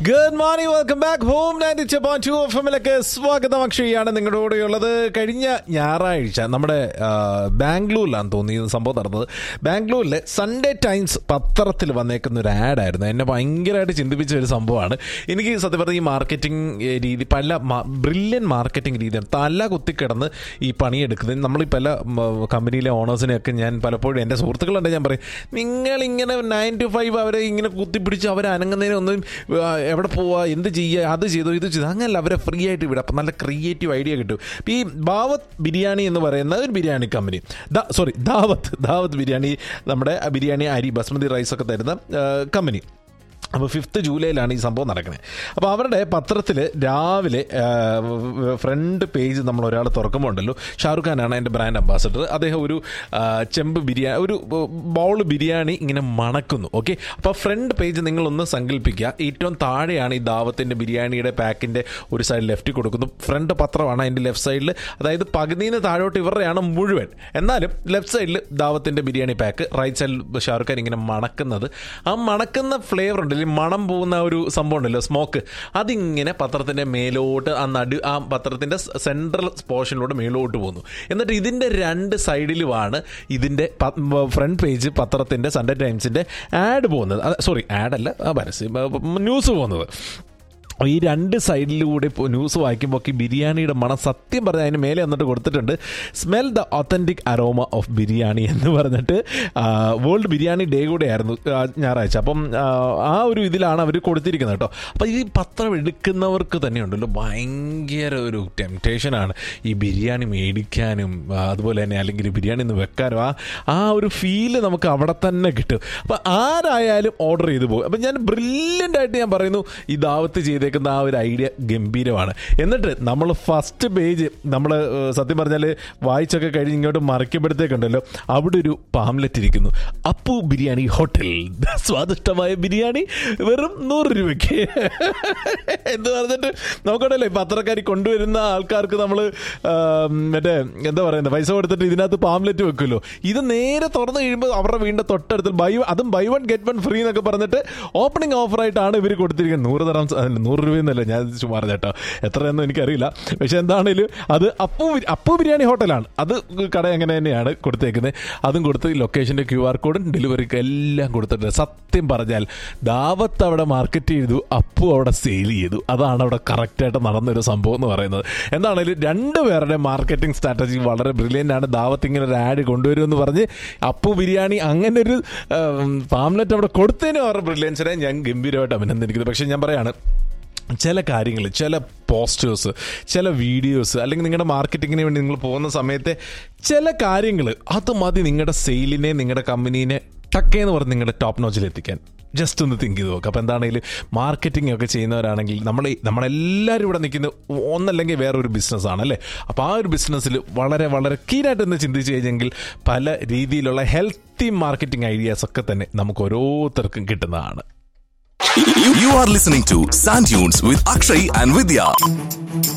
Good morning welcome back home ninety point two F എമ്മിലേക്ക് സ്വാഗതം അക്ഷയാണ് നിങ്ങളുടെ കൂടെയുള്ളത് കഴിഞ്ഞ ഞായറാഴ്ച നമ്മുടെ ആ, ബാംഗ്ലൂരിലാണ് തോന്നി ഈ സംഭവം നടന്നത് ബാംഗ്ലൂരിലെ സൺഡേ ടൈംസ് പത്രത്തിൽ വന്നേക്കുന്ന ഒരു ആഡായിരുന്നു എന്നെ ഭയങ്കരമായിട്ട് ചിന്തിപ്പിച്ച ഒരു സംഭവമാണ് എനിക്ക് സത്യം പറഞ്ഞ ഈ മാർക്കറ്റിംഗ് രീതി പല ബ്രില്യൻ മാർക്കറ്റിംഗ് രീതിയാണ് തല കുത്തിക്കിടന്ന് ഈ പണിയെടുക്കുന്നത് നമ്മൾ ഈ പല ഉം, കമ്പനിയിലെ ഓണേഴ്സിനെയൊക്കെ ഞാൻ പലപ്പോഴും എൻ്റെ സുഹൃത്തുക്കളുണ്ട് ഞാൻ പറയും നിങ്ങളിങ്ങനെ നയൻ ടു ഫൈവ് അവരെ ഇങ്ങനെ കുത്തിപ്പിടിച്ച് അവരെ അനങ്ങുന്നതിനൊന്നും ആ, എവിടെ പോവാ എന്ത് ചെയ്യുക അത് ചെയ്തോ ഇത് ചെയ്തോ അങ്ങനല്ല അവരെ ഫ്രീ ആയിട്ട് വിടുക അപ്പം നല്ല ക്രിയേറ്റീവ് ഐഡിയ കിട്ടും ഇപ്പം ഈ ഭാവത് ബിരിയാണി എന്ന് പറയുന്ന ഒരു ബിരിയാണി കമ്പനി സോറി ദാവത്ത് ദാവത്ത് ബിരിയാണി നമ്മുടെ ബിരിയാണി അരി ബസ്മതി റൈസ് ഒക്കെ തരുന്ന കമ്പനി അപ്പോൾ ഫിഫ്ത്ത് ജൂലൈയിലാണ് ഈ സംഭവം നടക്കുന്നത് അപ്പോൾ അവരുടെ പത്രത്തിൽ രാവിലെ ഫ്രണ്ട് പേജ് നമ്മൾ ഒരാൾ തുറക്കുമ്പോൾ ഉണ്ടല്ലോ ഷാറുഖ് ഖാനാണ് എൻ്റെ ബ്രാൻഡ് അംബാസഡർ അദ്ദേഹം ഒരു ആ, ചെമ്പ് ബിരിയാണി ഒരു ബൗൾ ബിരിയാണി ഇങ്ങനെ മണക്കുന്നു ഓക്കെ അപ്പോൾ ഫ്രണ്ട് പേജ് നിങ്ങളൊന്ന് സങ്കല്പിക്കുക ഏറ്റവും താഴെയാണ് ഈ ദാവത്തിൻ്റെ ബിരിയാണിയുടെ പാക്കിൻ്റെ ഒരു സൈഡ് ലെഫ്റ്റ് കൊടുക്കുന്നു ഫ്രണ്ട് പത്രമാണ് അതിൻ്റെ ലെഫ്റ്റ് സൈഡിൽ അതായത് പകുതിയിൽ നിന്ന് താഴോട്ട് ഇവരുടെയാണ് മുഴുവൻ എന്നാലും ലെഫ്റ്റ് സൈഡിൽ ദാവത്തിൻ്റെ ബിരിയാണി പാക്ക് റൈറ്റ് സൈഡിൽ ഷാറുഖ് ഖാൻ ഇങ്ങനെ മണക്കുന്നത് ആ മണക്കുന്ന ഫ്ലേവർ ഉണ്ടല്ലോ ഈ മണം പോകുന്ന ഒരു സംഭവം ഉണ്ടല്ലോ സ്മോക്ക് അതിങ്ങനെ പത്രത്തിൻ്റെ മേലോട്ട് ആ നടു ആ പത്രത്തിൻ്റെ സെൻട്രൽ പോർഷനിലൂടെ മേലോട്ട് പോകുന്നു എന്നിട്ട് ഇതിൻ്റെ രണ്ട് സൈഡിലുമാണ് ഇതിൻ്റെ ഫ്രണ്ട് പേജ് പത്രത്തിൻ്റെ സൺഡേ ടൈംസിൻ്റെ ആഡ് പോകുന്നത് സോറി ആഡല്ല പരസ്യം ന്യൂസ് പോകുന്നത് അപ്പോൾ ഈ രണ്ട് സൈഡിലൂടെ ഇപ്പോൾ ന്യൂസ് വായിക്കുമ്പോൾ ഈ ബിരിയാണിയുടെ മണം സത്യം പറഞ്ഞാൽ അതിന് മേലെ വന്നിട്ട് കൊടുത്തിട്ടുണ്ട് smell the authentic aroma of biryani എന്ന് പറഞ്ഞിട്ട് വേൾഡ് ബിരിയാണി ഡേ കൂടെ ആയിരുന്നു ആ, ഞായറാഴ്ച അപ്പം ആ, ആ ഒരു ഇതിലാണ് അവർ കൊടുത്തിരിക്കുന്നത് കേട്ടോ അപ്പോൾ ഈ പത്രം എടുക്കുന്നവർക്ക് തന്നെ ഉണ്ടല്ലോ ഭയങ്കര ഒരു ടെംപ്റ്റേഷനാണ് ഈ ബിരിയാണി മേടിക്കാനും ആ, അതുപോലെ തന്നെ അല്ലെങ്കിൽ ബിരിയാണി ഒന്ന് വെക്കാനും ആ ആ ഒരു ഫീല് നമുക്ക് അവിടെ തന്നെ കിട്ടും അപ്പോൾ ആരായാലും ഓർഡർ ചെയ്തു പോകും അപ്പം ഞാൻ ബ്രില്യൻ്റ് ആയിട്ട് ഞാൻ പറയുന്നു ഈ ദാവത്ത് ചെയ്തേക്കുന്ന ആ ഒരു ഐഡിയ ഗംഭീരമാണ് എന്നിട്ട് നമ്മൾ ഫസ്റ്റ് പേജ് നമ്മൾ സത്യം പറഞ്ഞാൽ വായിച്ചൊക്കെ കഴിഞ്ഞ് ഇങ്ങോട്ട് മറിക്കുമ്പോഴത്തേക്കുണ്ടല്ലോ അവിടെ ഒരു പാംലെറ്റ് ഇരിക്കുന്നു അപ്പു ബിരിയാണി ഹോട്ടൽ സ്വാദിഷ്ടമായ ബിരിയാണി വെറും നൂറ് രൂപയ്ക്ക് എന്ന് പറഞ്ഞിട്ട് നോക്കണല്ലോ ഈ പത്രക്കാരി കൊണ്ടുവരുന്ന ആൾക്കാർക്ക് നമ്മൾ മറ്റേ എന്താ പറയുന്നത് പൈസ കൊടുത്തിട്ട് ഇതിനകത്ത് പാംലെറ്റ് വെക്കുമല്ലോ ഇത് നേരെ തുറന്നു കഴിയുമ്പോൾ അവരുടെ വീടിൻ്റെ തൊട്ടടുത്ത് ബൈ അതും buy one get one free എന്നൊക്കെ പറഞ്ഞിട്ട് ഓപ്പണിംഗ് ഓഫറായിട്ടാണ് ഇവർ കൊടുത്തിരിക്കുന്നത് നൂറ് തരം നൂറ് രൂപയെന്നല്ല ഞാൻ ചുമ്മാ കേട്ടോ എത്രയൊന്നും എനിക്കറിയില്ല പക്ഷെ എന്താണേലും അത് അപ്പു ബി- അപ്പു ബിരിയാണി ഹോട്ടലാണ് അത് കട അങ്ങനെ തന്നെയാണ് കൊടുത്തേക്കുന്നത് അതും കൊടുത്ത് ലൊക്കേഷൻ്റെ ക്യു ആർ കോഡും ഡെലിവറിക്ക് എല്ലാം കൊടുത്തിട്ടുണ്ട് സത്യം പറഞ്ഞാൽ ദാവത്ത് അവിടെ മാർക്കറ്റ് ചെയ്തു അപ്പു അവിടെ സെയിൽ ചെയ്തു അതാണ് അവിടെ കറക്റ്റായിട്ട് നടന്നൊരു സംഭവം എന്ന് പറയുന്നത് എന്താണേലും രണ്ടുപേരുടെ മാർക്കറ്റിംഗ് സ്ട്രാറ്റജി വളരെ ബ്രില്യൻ്റ് ആണ് ദാവത്ത് ഇങ്ങനെ ഒരു ആഡ് കൊണ്ടുവരുമെന്ന് പറഞ്ഞ് അപ്പു ബിരിയാണി അങ്ങനെ ഒരു ഫാംലെറ്റ് അവിടെ കൊടുത്തതിന് അവരുടെ ബ്രില്യൻസിനെ ഞാൻ ഗംഭീരമായിട്ട് അഭിനന്ദിക്കുന്നത് പക്ഷേ ഞാൻ പറയാണ് ചില കാര്യങ്ങൾ ചില പോസ്റ്റേഴ്സ് ചില വീഡിയോസ് അല്ലെങ്കിൽ നിങ്ങളുടെ മാർക്കറ്റിങ്ങിന് വേണ്ടി നിങ്ങൾ പോകുന്ന സമയത്തെ ചില കാര്യങ്ങൾ അത് മതി നിങ്ങളുടെ സെയിലിനെ നിങ്ങളുടെ കമ്പനീനെ ടക്കേന്ന് പറഞ്ഞ് നിങ്ങളുടെ ടോപ്പ് നോച്ചിൽ എത്തിക്കാൻ ജസ്റ്റ് ഒന്ന് തിങ്ക് ചെയ്ത് നോക്കുക അപ്പോൾ എന്താണെങ്കിലും മാർക്കറ്റിംഗ് ഒക്കെ ചെയ്യുന്നവരാണെങ്കിൽ നമ്മൾ നമ്മളെല്ലാവരും ഇവിടെ നിൽക്കുന്ന ഒന്നല്ലെങ്കിൽ വേറൊരു ബിസിനസ്സാണ് അല്ലേ അപ്പോൾ ആ ഒരു ബിസിനസ്സിൽ വളരെ വളരെ കീനായിട്ട് ഒന്ന് ചിന്തിച്ച് കഴിഞ്ഞെങ്കിൽ പല രീതിയിലുള്ള ഹെൽത്തി മാർക്കറ്റിംഗ് ഐഡിയാസ് ഒക്കെ തന്നെ നമുക്ക് ഓരോരുത്തർക്കും കിട്ടുന്നതാണ് You, you are listening to Sand Dunes with Akshay and Vidya.